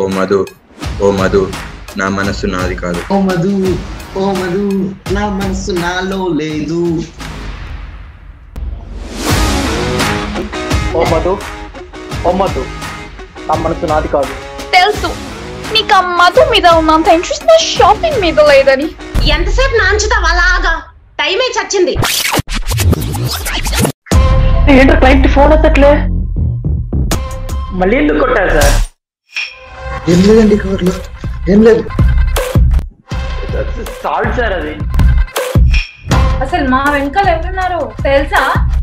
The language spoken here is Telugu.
మధు ఓ మధు నా మనస్సు నాది కాదు ఓ మధు ఓ మధు నా మనసు నాలో లేదు ఓ మధు ఓ మధు నా మనసు నాది కాదు తెలుసు నీకు ఆ మధు మీద ఉన్నంత ఇంట్రెస్ట్ నా షాపింగ్ మీద లేదని ఎంతసేపు నాంచుతావు అలాగా టైమే చచ్చింది ఏంటో క్లయింట్ ఫోన్ ఎత్తట్లే మళ్ళీ ఎందుకు కొట్టారు సార్ ఏం లేదండి కవర్లో ఏం లేదు సాల్ట్ సార్ అది అసలు మా వెనకాల ఎవరున్నారు తెలుసా